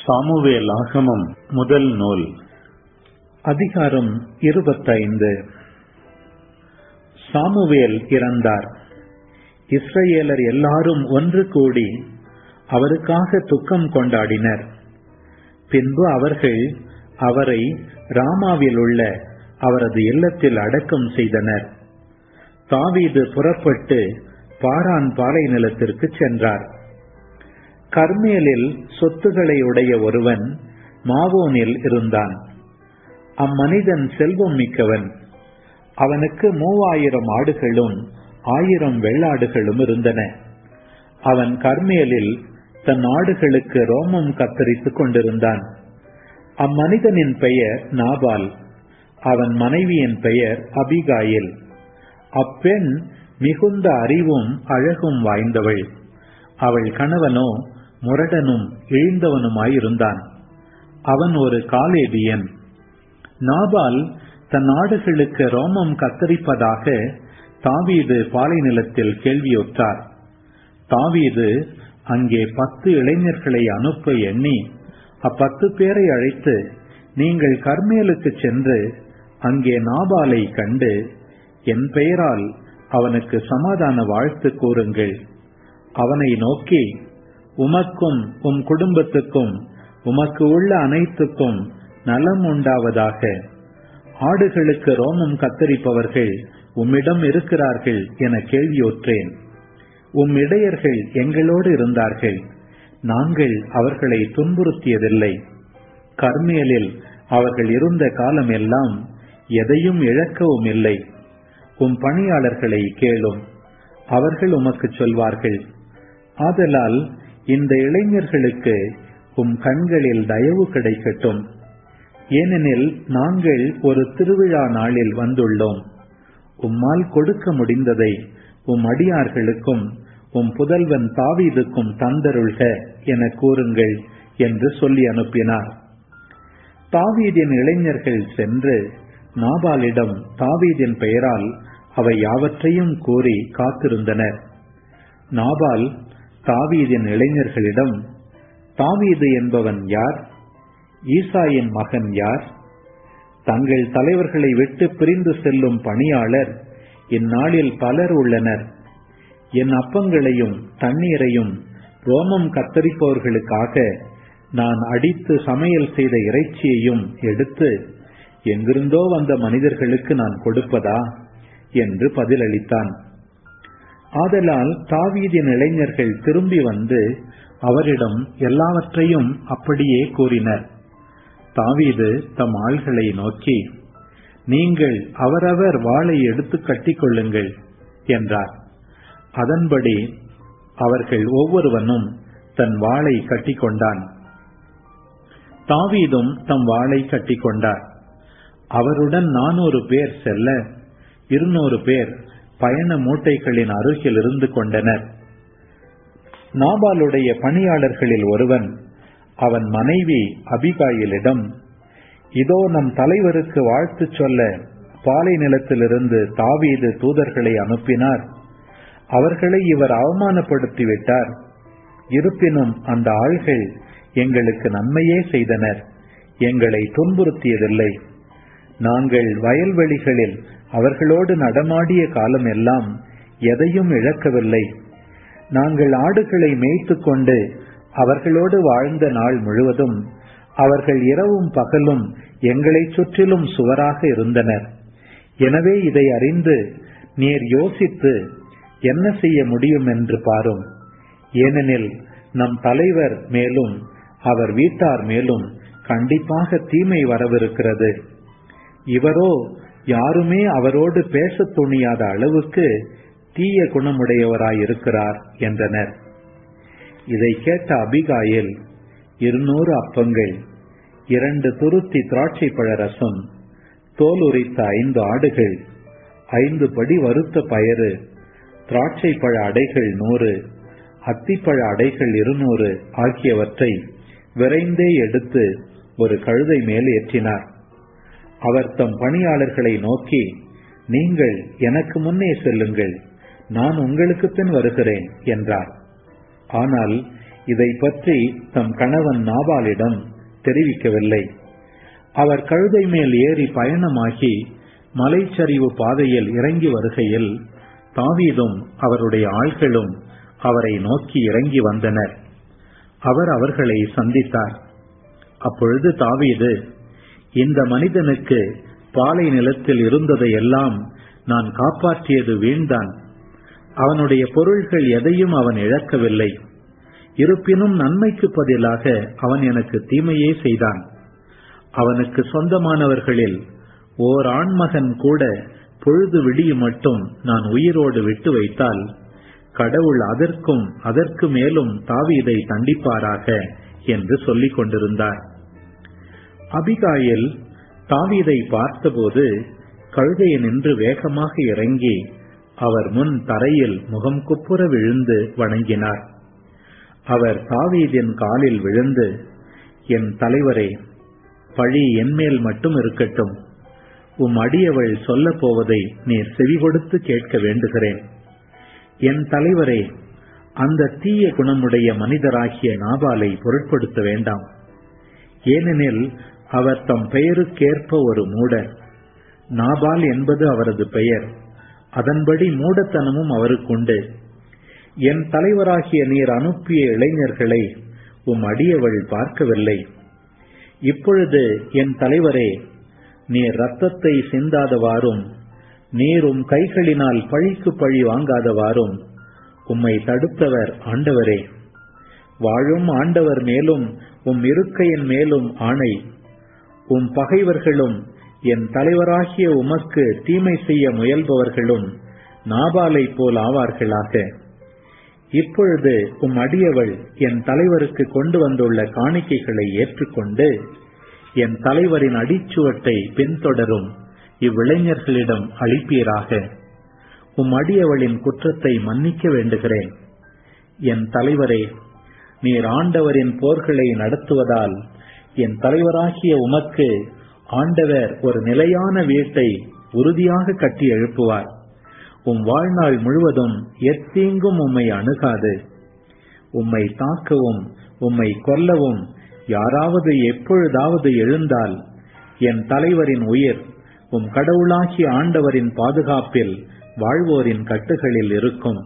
Samuel ஆகமம் முதல் நூல் அதிகாரம் இருபத்தைந்து சாமுவேல் இறந்தார் இஸ்ரவேலர் எல்லாரும் ஒன்று கூடி அவருக்காக துக்கம் கொண்டாடினர் பின்பு அவர்கள் அவரை ராமாவில் உள்ள அவரது இல்லத்தில் அடக்கம் செய்தனர் தாவீது புறப்பட்டு பாரான் பாலை நிலத்திற்கு சென்றார் கர்மேலில் சொத்துக்களை உடைய ஒருவன் மாவோனில் இருந்தான் அம்மனிதன் செல்வம் மிக்கவன் அவனுக்கு மூவாயிரம் ஆடுகளும் ஆயிரம் வெள்ளாடுகளும் இருந்தன அவன் கர்மேலில் தன் ஆடுகளுக்கு ரோமம் கத்தரித்துக் கொண்டிருந்தான் அம்மனிதனின் பெயர் நாபால் அவன் மனைவியின் பெயர் அபிகாயில் அப்பெண் மிகுந்த அறிவும் அழகும் வாய்ந்தவள் அவள் கணவனோ முரடனும் இழிந்தவனுமாயிருந்தான் அவன் ஒரு காலேபியன் நாபால் தன் ஆடுகளுக்கு ரோமம் கத்தரிப்பதாக தாவீது பாலை நிலத்தில் கேள்வியுற்றார் தாவீது அங்கே பத்து இளைஞர்களை அனுப்ப எண்ணி அப்பத்து பேரை அழைத்து நீங்கள் கர்மேலுக்கு சென்று அங்கே நாபாலை கண்டு என் பெயரால் அவனுக்கு சமாதான வாழ்த்து கூறுங்கள் அவனை நோக்கி உமக்கும் உம் குடும்பத்துக்கும் உமக்கு உள்ள அனைத்துக்கும் நலம் உண்டாவதாக ஆடுகளுக்கு ரோமம் கத்தரிப்பவர்கள் உம்மிடம் இருக்கிறார்கள் என கேள்வியுற்றேன் உம் இடையர்கள் எங்களோடு இருந்தார்கள் நாங்கள் அவர்களை துன்புறுத்தியதில்லை கர்மேலில் அவர்கள் இருந்த காலம் எல்லாம் எதையும் இழக்கவும் இல்லை உம் பணியாளர்களை கேளும் அவர்கள் உமக்கு சொல்வார்கள் ஆதலால் இந்த இளைஞர்களுக்கு உம் கண்களில் தயவு கிடைக்கட்டும் ஏனெனில் நாங்கள் ஒரு திருவிழா நாளில் வந்துள்ளோம் உம்மால் கொடுக்க முடிந்ததை உம் அடியார்களுக்கும் உம் புதல்வன் தாவீதுக்கும் தந்தருள்க என கூறுங்கள் என்று சொல்லி அனுப்பினார் தாவீதின் இளைஞர்கள் சென்று நாபாலிடம் தாவீதின் பெயரால் அவை யாவற்றையும் கூறி காத்திருந்தனர் நாபால் தாவீதின் இளைஞர்களிடம் தாவீது என்பவன் யார் ஈசாயின் மகன் யார் தங்கள் தலைவர்களை விட்டு பிரிந்து செல்லும் பணியாளர் இந்நாளில் பலர் உள்ளனர் என் அப்பங்களையும் தண்ணீரையும் ரோமம் கத்தரிப்பவர்களுக்காக நான் அடித்து சமையல் செய்த இறைச்சியையும் எடுத்து எங்கிருந்தோ வந்த மனிதர்களுக்கு நான் கொடுப்பதா என்று பதிலளித்தான் ஆதலால் தாவீதின் இளைஞர்கள் திரும்பி வந்து அவரிடம் எல்லாவற்றையும் அப்படியே கூறினர் தாவீது தம் ஆள்களை நோக்கி நீங்கள் அவரவர் வாளை எடுத்து கட்டிக்கொள்ளுங்கள் என்றார் அதன்படி அவர்கள் ஒவ்வொருவனும் தன் வாளை கட்டிக்கொண்டான் தாவீதும் தம் வாளை கட்டிக்கொண்டார் அவருடன் நானூறு பேர் செல்ல இருநூறு பேர் பயண மூட்டைகளின் அருகில் இருந்து கொண்டனர் நாபாலுடைய பணியாளர்களில் ஒருவன் அவன் மனைவி அபிகாயிலிடம் இதோ நம் தலைவருக்கு வாழ்த்து சொல்ல பாலை நிலத்திலிருந்து தாவீது தூதர்களை அனுப்பினார் அவர்களை இவர் அவமானப்படுத்திவிட்டார் இருப்பினும் அந்த ஆள்கள் எங்களுக்கு நன்மையே செய்தனர் எங்களை துன்புறுத்தியதில்லை நாங்கள் வயல்வெளிகளில் அவர்களோடு நடமாடிய காலம் எல்லாம் எதையும் இழக்கவில்லை நாங்கள் ஆடுகளை மேய்த்து கொண்டு அவர்களோடு வாழ்ந்த நாள் முழுவதும் அவர்கள் இரவும் பகலும் எங்களை சுற்றிலும் சுவராக இருந்தனர் எனவே இதை அறிந்து நீர் யோசித்து என்ன செய்ய முடியும் என்று பாரும் ஏனெனில் நம் தலைவர் மேலும் அவர் வீட்டார் மேலும் கண்டிப்பாக தீமை வரவிருக்கிறது இவரோ யாருமே அவரோடு பேச துணியாத அளவுக்கு தீய குணமுடையவராயிருக்கிறார் என்றனர் இதை கேட்ட அபிகாயில் இருநூறு அப்பங்கள் இரண்டு துருத்தி திராட்சை பழ ரசம் தோல் உரித்த ஐந்து ஆடுகள் ஐந்து படி வறுத்த பயறு திராட்சை பழ அடைகள் நூறு அத்திப்பழ அடைகள் இருநூறு ஆகியவற்றை விரைந்தே எடுத்து ஒரு கழுதை மேல் ஏற்றினார் அவர் தம் பணியாளர்களை நோக்கி நீங்கள் எனக்கு முன்னே செல்லுங்கள் நான் உங்களுக்கு பின் வருகிறேன் என்றார் ஆனால் இதை பற்றி தம் கணவன் நாபாலிடம் தெரிவிக்கவில்லை அவர் கழுதை மேல் ஏறி பயணமாகி மலைச்சரிவு பாதையில் இறங்கி வருகையில் தாவீதும் அவருடைய ஆள்களும் அவரை நோக்கி இறங்கி வந்தனர் அவர் அவர்களை சந்தித்தார் அப்பொழுது தாவீது இந்த மனிதனுக்கு பாலை நிலத்தில் இருந்ததையெல்லாம் நான் காப்பாற்றியது வீண்தான் அவனுடைய பொருள்கள் எதையும் அவன் இழக்கவில்லை இருப்பினும் நன்மைக்கு பதிலாக அவன் எனக்கு தீமையே செய்தான் அவனுக்கு சொந்தமானவர்களில் ஓர் ஆண்மகன் கூட பொழுது விடியும் மட்டும் நான் உயிரோடு விட்டு வைத்தால் கடவுள் அதற்கும் அதற்கு மேலும் தாவீதை தண்டிப்பாராக என்று சொல்லிக் கொண்டிருந்தார் அபிகாயில் தாவீதை பார்த்தபோது கழுதையை நின்று வேகமாக இறங்கி அவர் முன் தரையில் முகம் குப்புற விழுந்து வணங்கினார் அவர் தாவீதின் காலில் விழுந்து என் தலைவரே பழி என்மேல் மட்டும் இருக்கட்டும் உம் அடியவள் சொல்லப் போவதை நீர் செவி கொடுத்து கேட்க வேண்டுகிறேன் என் தலைவரே அந்த தீய குணமுடைய மனிதராகிய நாபாலை பொருட்படுத்த வேண்டாம் ஏனெனில் அவர் தம் பெயருக்கேற்ப ஒரு மூடர் நாபால் என்பது அவரது பெயர் அதன்படி மூடத்தனமும் அவருக்குண்டு என் தலைவராகிய நீர் அனுப்பிய இளைஞர்களை உம் அடியவள் பார்க்கவில்லை இப்பொழுது என் தலைவரே நீர் ரத்தத்தை சிந்தாதவாறும் நீர் உம் கைகளினால் பழிக்கு பழி வாங்காதவாறும் உம்மை தடுத்தவர் ஆண்டவரே வாழும் ஆண்டவர் மேலும் உம் இருக்கையின் மேலும் ஆணை உம் பகைவர்களும் என் தலைவராகிய உமக்கு தீமை செய்ய முயல்பவர்களும் நாபாலை போல் ஆவார்களாக இப்பொழுது உம் அடியவள் என் தலைவருக்கு கொண்டு வந்துள்ள காணிக்கைகளை ஏற்றுக்கொண்டு என் தலைவரின் அடிச்சுவட்டை பின்தொடரும் இவ்விளைஞர்களிடம் அளிப்பீராக உம் அடியவளின் குற்றத்தை மன்னிக்க வேண்டுகிறேன் என் தலைவரே நீர் ஆண்டவரின் போர்களை நடத்துவதால் என் தலைவராகிய உமக்கு ஆண்டவர் ஒரு நிலையான வீட்டை உறுதியாக கட்டி எழுப்புவார் உம் வாழ்நாள் முழுவதும் எத்தீங்கும் உம்மை அணுகாது உம்மை தாக்கவும் உம்மை கொல்லவும் யாராவது எப்பொழுதாவது எழுந்தால் என் தலைவரின் உயிர் உம் கடவுளாகிய ஆண்டவரின் பாதுகாப்பில் வாழ்வோரின் கட்டுகளில் இருக்கும்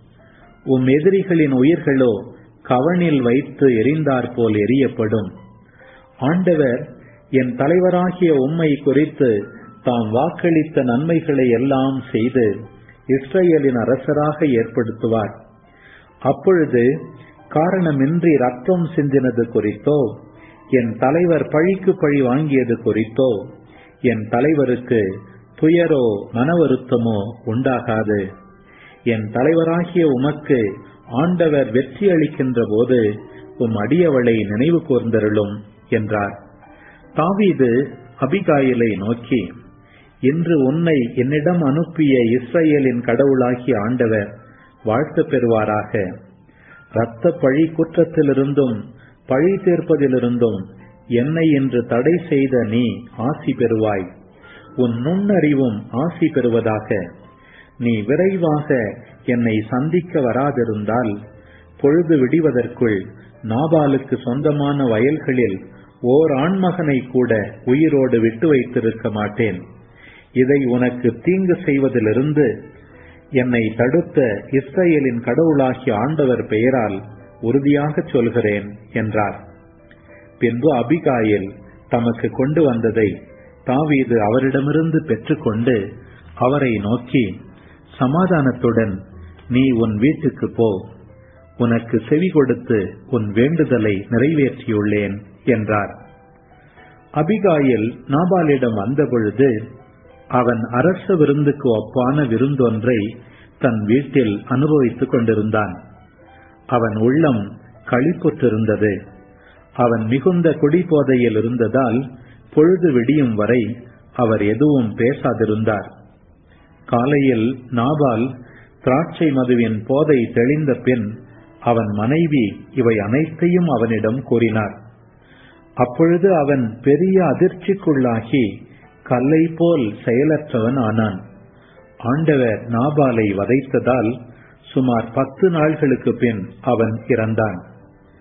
உம் எதிரிகளின் உயிர்களோ கவனில் வைத்து எரிந்தார் போல் எரியப்படும் ஆண்டவர் என் தலைவராகிய உம்மை குறித்து தாம் வாக்களித்த நன்மைகளை எல்லாம் செய்து இஸ்ரேலின் அரசராக ஏற்படுத்துவார் அப்பொழுது காரணமின்றி ரத்தம் சிந்தினது குறித்தோ என் தலைவர் பழிக்கு பழி வாங்கியது குறித்தோ என் தலைவருக்கு துயரோ மன வருத்தமோ உண்டாகாது என் தலைவராகிய உமக்கு ஆண்டவர் வெற்றி அளிக்கின்ற போது உம் அடியவளை நினைவு கூர்ந்தருளும் என்றார் தாவீது அபிகாயிலை நோக்கி இன்று உன்னை என்னிடம் அனுப்பிய இஸ்ரேலின் கடவுளாகிய ஆண்டவர் வாழ்த்து பெறுவாராக இரத்த பழி குற்றத்திலிருந்தும் பழி தீர்ப்பதிலிருந்தும் என்னை இன்று தடை செய்த நீ ஆசி பெறுவாய் உன் நுண்ணறிவும் ஆசி பெறுவதாக நீ விரைவாக என்னை சந்திக்க வராதிருந்தால் பொழுது விடிவதற்குள் நாபாலுக்கு சொந்தமான வயல்களில் ஓர் ஆண்மகனை கூட உயிரோடு விட்டு வைத்திருக்க மாட்டேன் இதை உனக்கு தீங்கு செய்வதிலிருந்து என்னை தடுத்த இஸ்ரேலின் கடவுளாகிய ஆண்டவர் பெயரால் உறுதியாக சொல்கிறேன் என்றார் பின்பு அபிகாயில் தமக்கு கொண்டு வந்ததை தாவீது அவரிடமிருந்து பெற்றுக்கொண்டு அவரை நோக்கி சமாதானத்துடன் நீ உன் வீட்டுக்கு போ உனக்கு செவி கொடுத்து உன் வேண்டுதலை நிறைவேற்றியுள்ளேன் என்றார் அபிகாயில் நாபாலிடம் வந்தபொழுது அவன் அரச விருந்துக்கு ஒப்பான விருந்தொன்றை தன் வீட்டில் அனுபவித்துக் கொண்டிருந்தான் அவன் உள்ளம் களிப்புற்றிருந்தது அவன் மிகுந்த குடிபோதையில் இருந்ததால் பொழுது விடியும் வரை அவர் எதுவும் பேசாதிருந்தார் காலையில் நாபால் திராட்சை மதுவின் போதை தெளிந்த பின் அவன் மனைவி இவை அனைத்தையும் அவனிடம் கூறினார் அப்பொழுது அவன் பெரிய அதிர்ச்சிக்குள்ளாகி கல்லை போல் செயலற்றவன் ஆனான் ஆண்டவர் நாபாலை வதைத்ததால் சுமார் பத்து நாள்களுக்கு பின் அவன் இறந்தான்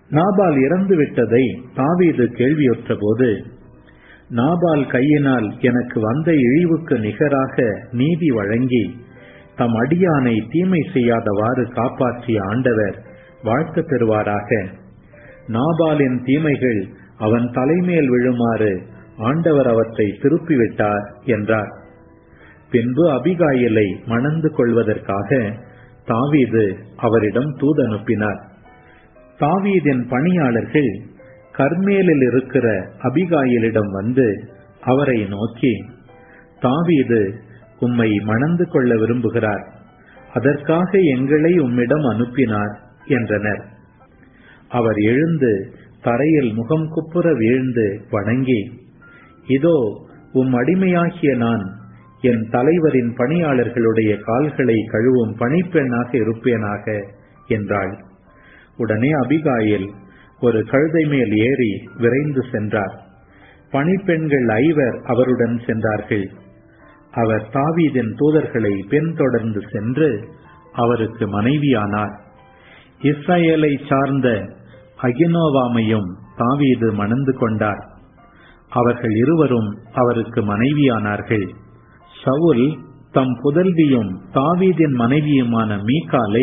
நாபால் இறந்து விட்டதை தாவீது கேள்வியுற்ற போது நாபால் கையினால் எனக்கு வந்த இழிவுக்கு நிகராக நீதி வழங்கி தம் அடியானை தீமை செய்யாதவாறு காப்பாற்றிய ஆண்டவர் வாழ்த்து பெறுவாராக நாபாலின் தீமைகள் அவன் தலைமேல் விழுமாறு ஆண்டவர் அவற்றை திருப்பிவிட்டார் என்றார் பின்பு அபிகாயிலை மணந்து கொள்வதற்காக தாவீது அவரிடம் தூதனுப்பினார் தாவீதின் பணியாளர்கள் கர்மேலில் இருக்கிற அபிகாயிலிடம் வந்து அவரை நோக்கி தாவீது உம்மை மணந்து கொள்ள விரும்புகிறார் அதற்காக எங்களை உம்மிடம் அனுப்பினார் என்றனர் அவர் எழுந்து தரையில் முகம் குப்புற வீழ்ந்து வணங்கி இதோ உம் அடிமையாகிய நான் என் தலைவரின் பணியாளர்களுடைய கால்களை கழுவும் பணிப்பெண்ணாக இருப்பேனாக என்றாள் உடனே அபிகாயில் ஒரு கழுதை மேல் ஏறி விரைந்து சென்றார் பணிப்பெண்கள் ஐவர் அவருடன் சென்றார்கள் அவர் தாவீதின் தூதர்களை பின்தொடர்ந்து சென்று அவருக்கு மனைவியானார் இஸ்ரேலை சார்ந்த அகினோவாமையும் தாவீது மணந்து கொண்டார் அவர்கள் இருவரும் அவருக்கு மனைவியானார்கள் சவுல் தம் புதல்வியும் தாவீதின் மனைவியுமான மீகாலை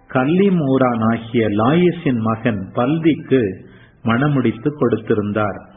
கல்லிமூரான் ஆகிய லாயிஸின் மகன் பல்திக்கு மணமுடித்து கொடுத்திருந்தார்